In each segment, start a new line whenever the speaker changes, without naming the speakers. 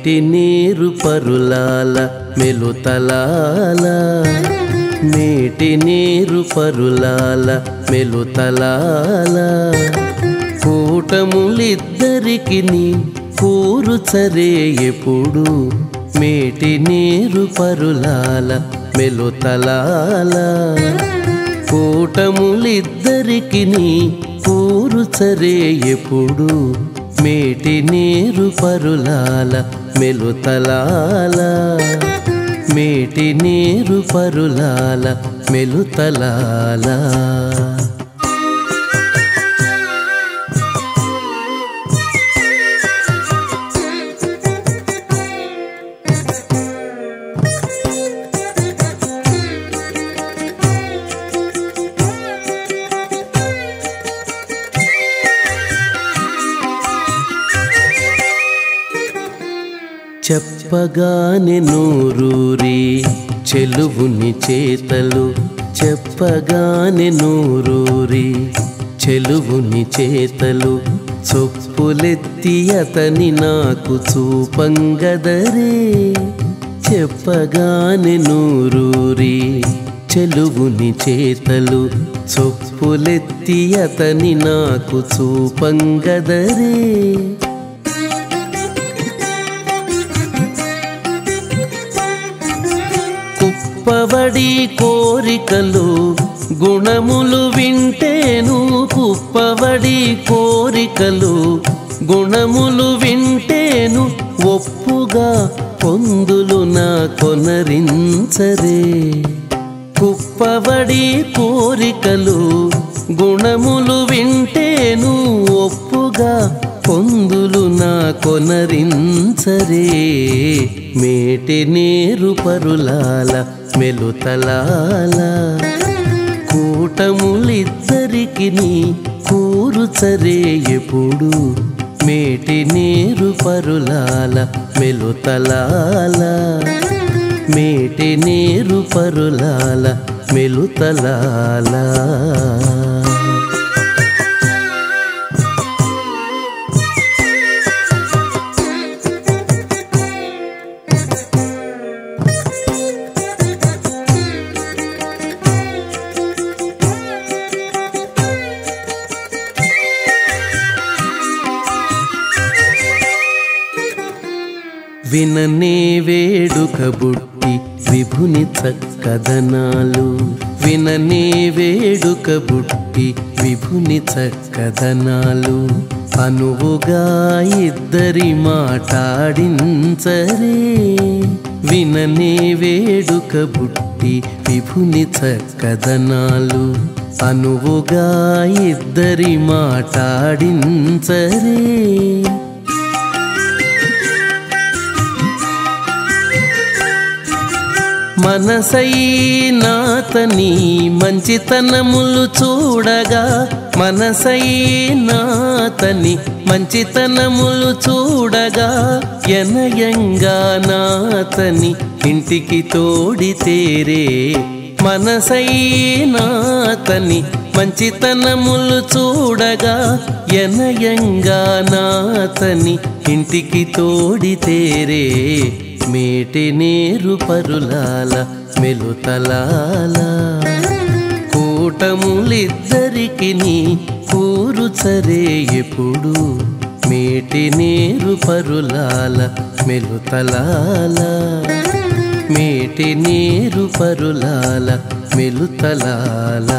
మేటి నీరు పరులాల మెలుతలాల మేటి నీరు పరులాల మెలుతలాల కూటములిద్దరికి కూరుచరే ఎప్పుడు మేటి నీరు పరులాల మెలుతలాల కూటములిద్దరికి కూరుచరే ఎప్పుడు మేటి నీరు పరులాల మెలుతలాల మేటి నీరు పరులాల మెలుతలాల చెప్పగానే నూరూరి చెలువుని చేతలు చెప్పగానే నూరూరి చెలువుని చేతలు చొప్పులెత్తి అతని నాకు చూపంగదరే చెప్పగానే నూరూరి చెలువుని చేతలు చొప్పులెత్తి అతని నాకు చూపంగదరే కుప్పవడి కోరికలు గుణములు వింటేను కుప్పవడి కోరికలు గుణములు వింటేను ఒప్పుగా పొందులు నా కొనరించరే కుప్పవడి కోరికలు గుణములు వింటేను ఒప్పుగా పొందులు నా కొనరించరే మేటి నీరు పరులాల మెలుతలాల కూటములిద్దరికి కూరుచరే ఎప్పుడు మేటి నీరు పరులాల మెలుతలాల మేటి నీరు పరులాల మెలుతలాల విననే వేడుక బుట్టి విభుని చక్కదనాలు విననే వేడుక బుట్టి విభుని చక్కదనాలు అనువుగా ఇద్దరి మాటాడించరే విననే వేడుక బుట్టి విభుని చక్కదనాలు అనువుగా ఇద్దరి మాటాడించరే మనసైనాతని మంచితనములు చూడగా మనసైనాతని మంచితనములు చూడగా ఎనయంగా నాతని ఇంటికి తోడి తేరే మనసైనాతని మంచితనములు చూడగా ఎనయంగా నాతని ఇంటికి తోడి తేరే మేటి నీరు పరులాల మెలుతలాల కూటములిద్దరికి కూరుచరే ఎప్పుడు మేటి నీరు పరులాల మెలుతలాల మేటి నీరు పరులాల మెలుతలాల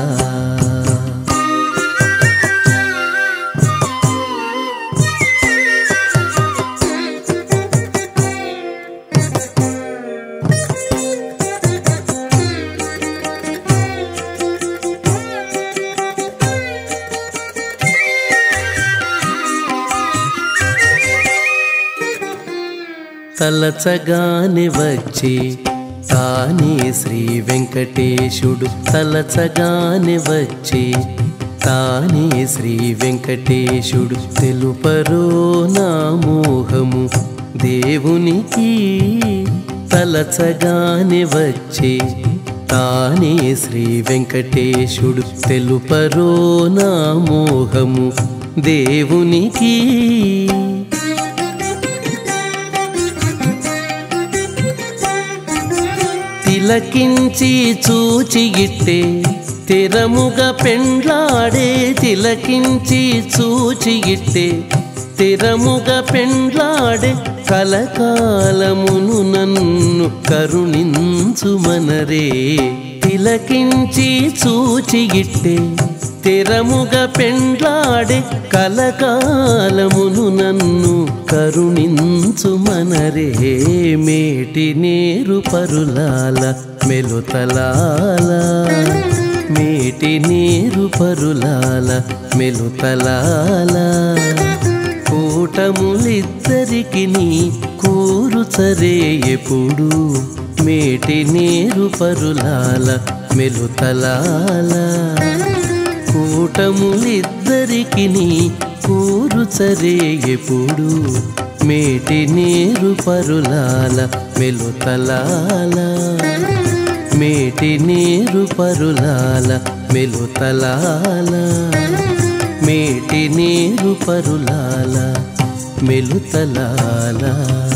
తలచగానే వచ్చి తానే శ్రీ వెంకటేశుడు తలచగానే వచ్చి తానే శ్రీ వెంకటేశుడు తెలుపరో నా మోహము దేవునికి తలచగానే వచ్చి తానే శ్రీ వెంకటేశుడు తెలుపరో నా మోహము దేవునికి తిలకించి చూచిగిట్టే స్థిరముగా పెండ్లాడే తిలకించి చూచిగిట్టే స్థిరముగా పెండ్లాడే కలకాలమును నన్ను కరుణించుమనరే తిలకించి చూచిగిట్టే స్థిరముగా పెండ్లాడే కలకాలమును నన్ను కరుణించుమనరే మేటి నేరు పరులాల మెలుతలాల మేటి నీరు పరులాల మెలుతలాల కూటములిద్దరికి నీ కూరుచరే ఎప్పుడు మేటి నీరు పరులాల మెలుతలాల కూటములిద్దరికి నీ కూరుచరే ఎప్పుడు మేటి నీరు పరులాల మెలుతలాల మేటి నీరు పరులాల మెలుతలాల మేటి నీరు పరులాల మెలుతలాల